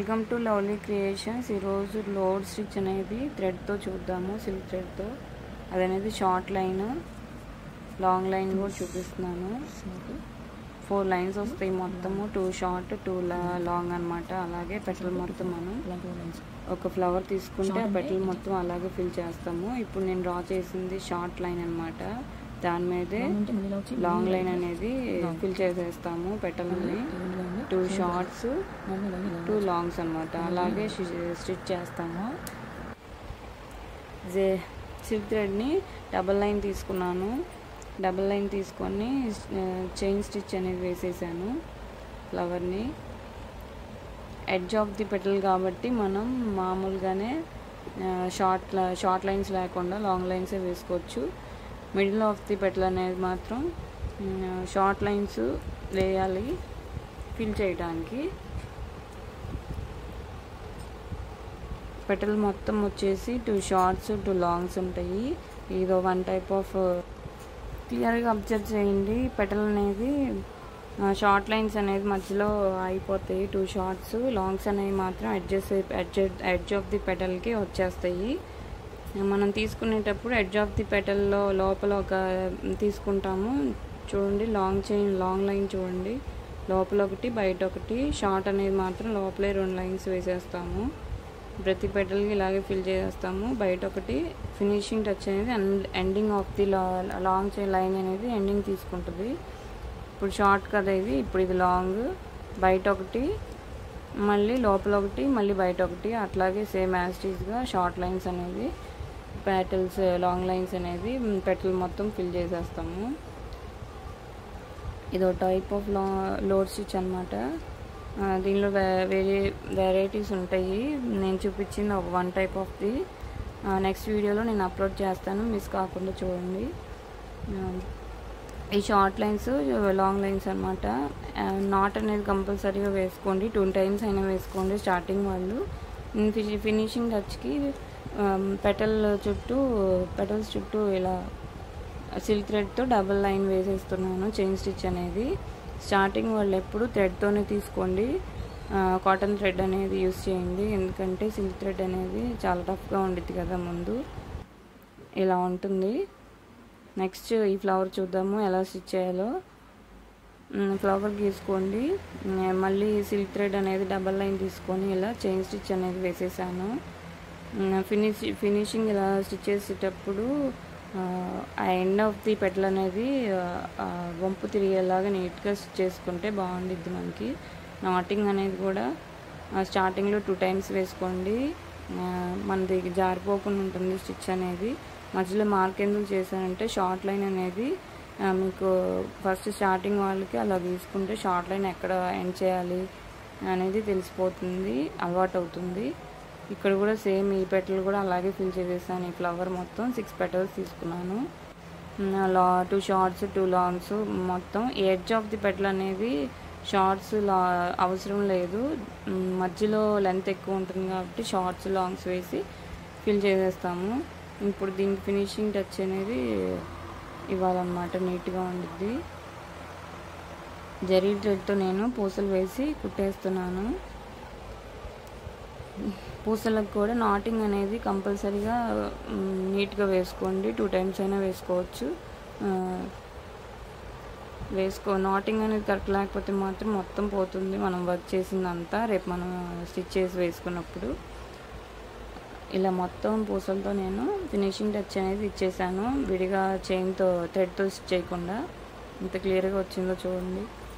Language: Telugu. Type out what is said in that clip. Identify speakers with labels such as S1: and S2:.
S1: వెల్కమ్ టు లవ్లీ క్రియేషన్స్ ఈరోజు లోడ్ స్టిచ్ అనేది థ్రెడ్తో చూద్దాము సిల్క్ థ్రెడ్తో అదనేది షార్ట్ లైన్ లాంగ్ లైన్ కూడా చూపిస్తున్నాను ఫోర్ లైన్స్ వస్తాయి మొత్తము టూ షార్ట్ టూ లాంగ్ అన్నమాట అలాగే పెటల్ మొత్తం మనం ఒక ఫ్లవర్ తీసుకుంటే ఆ పెటల్ మొత్తం అలాగే ఫిల్ చేస్తాము ఇప్పుడు నేను డ్రా చేసింది షార్ట్ లైన్ అన్నమాట దాని మీదే లాంగ్ లైన్ అనేది ఫిల్ చేసేస్తాము పెటల్ని టూ షార్ట్స్ టూ లాంగ్స్ అన్నమాట అలాగే స్టిచ్ చేస్తాము జే సిల్క్ థ్రెడ్ని డబల్ లైన్ తీసుకున్నాను డబల్ లైన్ తీసుకొని చైన్ స్టిచ్ అనేది వేసేసాను ఫ్లవర్ని ఎడ్జ్ ఆఫ్ ది పెటల్ కాబట్టి మనం మామూలుగానే షార్ట్ షార్ట్ లైన్స్ లేకుండా లాంగ్ లైన్సే వేసుకోవచ్చు మిడిల్ ఆఫ్ ది పెటల్ అనేది మాత్రం షార్ట్ లైన్స్ వేయాలి ఫిల్ చేయడానికి పెటల్ మొత్తం వచ్చేసి టూ షార్ట్స్ టూ లాంగ్స్ ఉంటాయి ఇదో వన్ టైప్ ఆఫ్ క్లియర్గా అబ్జర్వ్ చేయండి పెటల్ అనేది షార్ట్ లైన్స్ అనేది మధ్యలో అయిపోతాయి టూ షార్ట్స్ లాంగ్స్ అనేవి మాత్రం adjust edge edge of the పెటల్కి వచ్చేస్తాయి మనం తీసుకునేటప్పుడు ఎడ్జ్ ఆఫ్ ది పెటల్లో లోపల ఒక తీసుకుంటాము చూడండి లాంగ్ చైన్ లాంగ్ లైన్ చూడండి లోపల ఒకటి బయట ఒకటి షార్ట్ అనేది మాత్రం లోపలే రెండు లైన్స్ వేసేస్తాము ప్రతి పెటల్కి ఇలాగే ఫిల్ చేసేస్తాము బయట ఒకటి ఫినిషింగ్ టచ్ అనేది ending of the long chain line అనేది ఎండింగ్ తీసుకుంటుంది ఇప్పుడు షార్ట్ కదా ఇది ఇప్పుడు ఇది లాంగ్ బయట ఒకటి మళ్ళీ లోపల ఒకటి మళ్ళీ బయట ఒకటి అట్లాగే సేమ్ యాస్టీస్గా షార్ట్ లైన్స్ అనేది ప్యాటల్స్ లాంగ్ లైన్స్ అనేది పెటల్ మొత్తం ఫిల్ చేసేస్తాము ఇదో టైప్ ఆఫ్ లా లోడ్ స్టిచ్ అనమాట దీనిలో వేరే వెరైటీస్ ఉంటాయి నేను చూపించింది ఒక one type of the next వీడియోలో నేను అప్లోడ్ చేస్తాను మిస్ కాకుండా చూడండి ఈ షార్ట్ లైన్స్ లాంగ్ లైన్స్ అనమాట నాట్ అనేది కంపల్సరీగా వేసుకోండి టూ టైమ్స్ అయినా వేసుకోండి స్టార్టింగ్ వాళ్ళు ఫినిషింగ్ టచ్కి పెటల్ చుట్టూ పెటల్స్ చుట్టూ ఇలా సిల్క్ థ్రెడ్తో డబల్ లైన్ వేసేస్తున్నాను చైన్ స్టిచ్ అనేది స్టార్టింగ్ వాళ్ళు ఎప్పుడు థ్రెడ్తోనే తీసుకోండి కాటన్ థ్రెడ్ అనేది యూస్ చేయండి ఎందుకంటే సిల్క్ థ్రెడ్ అనేది చాలా టఫ్గా ఉండిద్ది కదా ముందు ఇలా ఉంటుంది నెక్స్ట్ ఈ ఫ్లవర్ చూద్దాము ఎలా స్టిచ్ చేయాలో ఫ్లవర్ గీసుకోండి మళ్ళీ సిల్క్ థ్రెడ్ అనేది డబల్ లైన్ తీసుకొని ఇలా చైన్ స్టిచ్ అనేది వేసేసాను ఫినిష్ ఫినిషింగ్ ఇలా స్టిచ్ చేసేటప్పుడు ఆ ఎండ్ ఆఫ్ ది పెటల్ అనేది వంపు తిరిగేలాగా నీట్గా స్టిచ్ చేసుకుంటే బాగుండిద్ది మనకి నాటింగ్ అనేది కూడా స్టార్టింగ్లో టూ టైమ్స్ వేసుకోండి మనది జారిపోకుండా ఉంటుంది స్టిచ్ అనేది మధ్యలో మార్క్ ఎందుకు చేశానంటే షార్ట్ లైన్ అనేది మీకు ఫస్ట్ స్టార్టింగ్ వాళ్ళకి అలా తీసుకుంటే షార్ట్ లైన్ ఎక్కడ ఎండ్ చేయాలి అనేది తెలిసిపోతుంది అలవాటు అవుతుంది ఇక్కడ కూడా సేమ్ ఈ పెటల్ కూడా అలాగే ఫిల్ చేసేసాను ఈ ఫ్లవర్ మొత్తం సిక్స్ పెటల్స్ తీసుకున్నాను లా టూ షార్ట్స్ టూ లాంగ్స్ మొత్తం ఎడ్జ్ ఆఫ్ ది పెటల్ అనేది షార్ట్స్ లా అవసరం లేదు మధ్యలో లెంత్ ఎక్కువ ఉంటుంది కాబట్టి షార్ట్స్ లాంగ్స్ వేసి ఫిల్ చేసేస్తాము ఇప్పుడు దీనికి ఫినిషింగ్ టచ్ అనేది ఇవ్వాలన్నమాట నీట్గా ఉండిద్ది జరీ థ్రెడ్తో నేను పూసలు వేసి కుట్టేస్తున్నాను పూసలకు కూడా నాటింగ్ అనేది కంపల్సరీగా నీట్గా వేసుకోండి టూ టైమ్స్ అయినా వేసుకోవచ్చు వేసుకో నాటింగ్ అనేది కరెక్ట్ లేకపోతే మాత్రం మొత్తం పోతుంది మనం వర్క్ చేసిందంతా రేపు మనం స్టిచ్ చేసి వేసుకున్నప్పుడు ఇలా మొత్తం పూసలతో నేను ఫినిషింగ్ టచ్ అనేది ఇచ్చేసాను విడిగా చైన్తో థ్రెడ్తో స్టిచ్ చేయకుండా ఇంత క్లియర్గా వచ్చిందో చూడండి